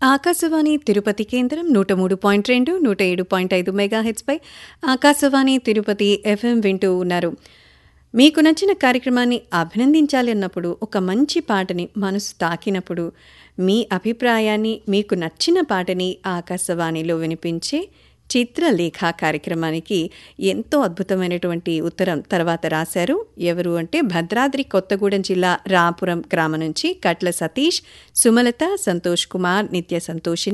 ఆకాశవాణి తిరుపతి కేంద్రం నూట మూడు పాయింట్ రెండు నూట ఏడు పాయింట్ ఐదు మెగాహెచ్పై ఆకాశవాణి తిరుపతి ఎఫ్ఎం వింటూ ఉన్నారు మీకు నచ్చిన కార్యక్రమాన్ని అభినందించాలి అన్నప్పుడు ఒక మంచి పాటని మనసు తాకినప్పుడు మీ అభిప్రాయాన్ని మీకు నచ్చిన పాటని ఆకాశవాణిలో వినిపించే చిత్రలేఖ కార్యక్రమానికి ఎంతో అద్భుతమైనటువంటి ఉత్తరం తర్వాత రాశారు ఎవరు అంటే భద్రాద్రి కొత్తగూడెం జిల్లా రాపురం గ్రామం నుంచి కట్ల సతీష్ సుమలత సంతోష్ కుమార్ నిత్య సంతోషిని